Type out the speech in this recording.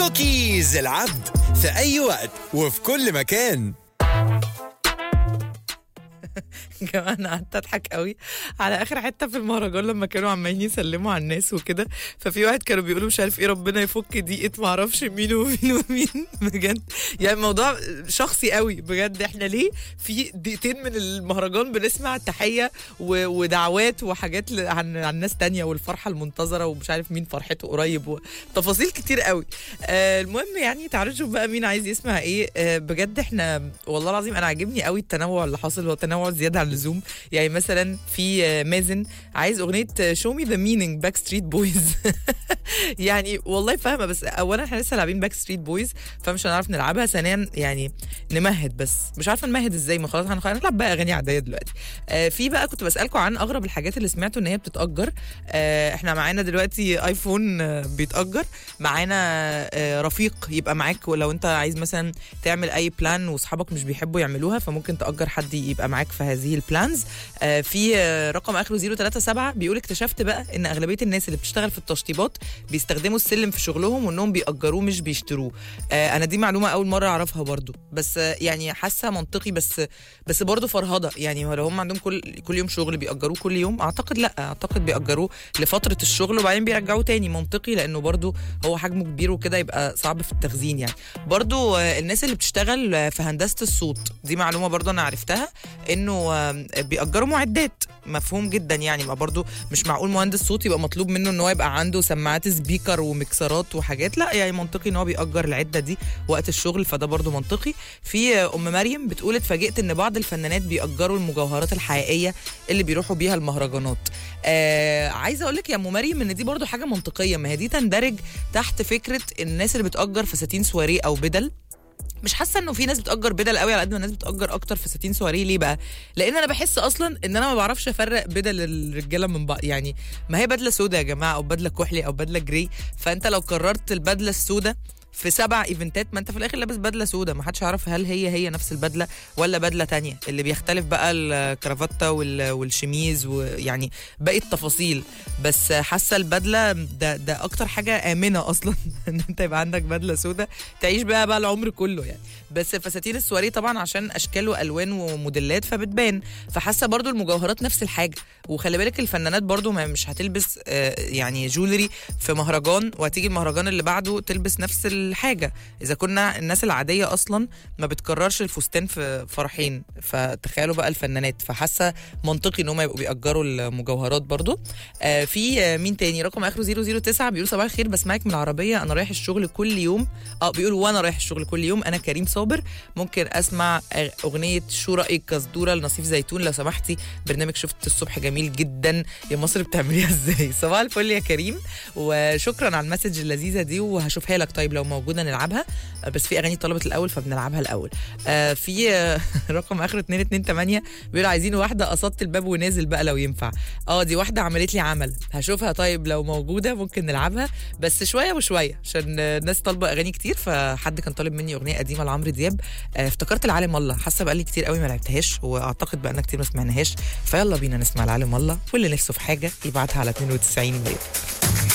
كوكيز العبد في أي وقت وفي كل مكان كمان انا قعدت اضحك قوي على اخر حته في المهرجان لما كانوا عمالين يسلموا على الناس وكده ففي واحد كانوا بيقولوا مش عارف ايه ربنا يفك دقيقه ما اعرفش مين ومين ومين بجد يعني الموضوع شخصي قوي بجد احنا ليه في دقيقتين من المهرجان بنسمع تحيه و- ودعوات وحاجات ل- عن عن ناس تانية والفرحه المنتظره ومش عارف مين فرحته قريب وتفاصيل كتير قوي آه المهم يعني تعالوا نشوف بقى مين عايز يسمع ايه آه بجد احنا والله العظيم انا عاجبني قوي التنوع اللي حاصل هو تنوع زياده عن اللزوم يعني مثلا في آه، مازن عايز اغنيه شو مي ذا مينينج باك ستريت بويز يعني والله فاهمه بس اولا احنا لسه لاعبين باك ستريت بويز فمش هنعرف نلعبها ثانيا يعني نمهد بس مش عارفه نمهد ازاي ما خلاص هنخ- هنلعب بقى اغاني عاديه دلوقتي آه في بقى كنت بسالكم عن اغرب الحاجات اللي سمعتوا ان هي بتتاجر آه احنا معانا دلوقتي ايفون آه بيتاجر معانا آه رفيق يبقى معاك ولو انت عايز مثلا تعمل اي بلان واصحابك مش بيحبوا يعملوها فممكن تاجر حد يبقى معاك في هذه البلانز آه في آه رقم اخره 037 بيقول اكتشفت بقى ان اغلبيه الناس اللي بتشتغل في التشطيبات بيستخدموا السلم في شغلهم وانهم بيأجروه مش بيشتروه آه انا دي معلومه اول مره اعرفها برضو بس آه يعني حاسه منطقي بس بس برضو فرهضه يعني لو هم عندهم كل كل يوم شغل بيأجروه كل يوم اعتقد لا اعتقد بيأجروه لفتره الشغل وبعدين بيرجعوه تاني منطقي لانه برضو هو حجمه كبير وكده يبقى صعب في التخزين يعني برضو آه، الناس اللي بتشتغل آه، في هندسه الصوت دي معلومه برضو انا عرفتها انه آه، بيأجروا معدات مفهوم جدا يعني ما برضو مش معقول مهندس صوت يبقى مطلوب منه ان هو يبقى عنده سماعات سبيكر ومكسرات وحاجات لا يعني منطقي ان هو بيأجر العده دي وقت الشغل فده برضو منطقي في آه، ام مريم بتقول اتفاجئت ان بعض الفنانات بيأجروا المجوهرات الحقيقيه اللي بيروحوا بيها المهرجانات آه عايزه اقول لك يا ام مريم ان دي برضو حاجه منطقيه ما هي دي تندرج تحت فكره الناس اللي بتأجر فساتين سواريه او بدل مش حاسه انه في ناس بتأجر بدل قوي على قد ما الناس بتأجر اكتر فساتين سواريه ليه بقى؟ لان انا بحس اصلا ان انا ما بعرفش افرق بدل الرجاله من بعض يعني ما هي بدله سودا يا جماعه او بدله كحلي او بدله جري فانت لو قررت البدله السودا في سبع ايفنتات ما انت في الاخر لابس بدله سودا ما حدش عارف هل هي هي نفس البدله ولا بدله تانية اللي بيختلف بقى الكرافته وال- والشميز ويعني باقي التفاصيل بس حاسه البدله ده ده اكتر حاجه امنه اصلا ان انت يبقى عندك بدله سودا تعيش بقى بقى العمر كله يعني بس الفساتين السواريه طبعا عشان اشكال والوان وموديلات فبتبان فحاسه برضو المجوهرات نفس الحاجه وخلي بالك الفنانات برضو ما مش هتلبس آه، يعني جولري في مهرجان وهتيجي المهرجان اللي بعده تلبس نفس الحاجه اذا كنا الناس العاديه اصلا ما بتكررش الفستان في فرحين فتخيلوا بقى الفنانات فحاسه منطقي ان هم يبقوا بيأجروا المجوهرات برضو آه في آه مين تاني رقم اخره 009 بيقول صباح الخير بسمعك من العربيه انا رايح الشغل كل يوم اه بيقول وانا رايح الشغل كل يوم انا كريم صابر ممكن اسمع آه، اغنيه شو رايك كزدوره لنصيف زيتون لو سمحتي برنامج شفت الصبح جميل جدا يا مصر بتعمليها ازاي صباح الفل يا كريم وشكرا على المسج اللذيذه دي وهشوفها لك طيب لو موجوده نلعبها آه، بس في اغاني طلبت الاول فبنلعبها الاول آه في آه، رقم اخره 228 بيقول عايزين واحده قصدت الباب ونازل بقى لو ينفع اه دي واحده عملت لي عمل هشوفها طيب لو موجوده ممكن نلعبها بس شويه وشويه عشان آه، الناس طالبه اغاني كتير فحد كان طالب مني اغنيه قديمه لعمرو دياب آه، افتكرت العالم الله حاسه بقالي كتير قوي ما لعبتهاش واعتقد بقالنا كتير ما سمعناهاش فيلا بينا نسمع العالم الله واللي نفسه في حاجه يبعتها على 92 بيت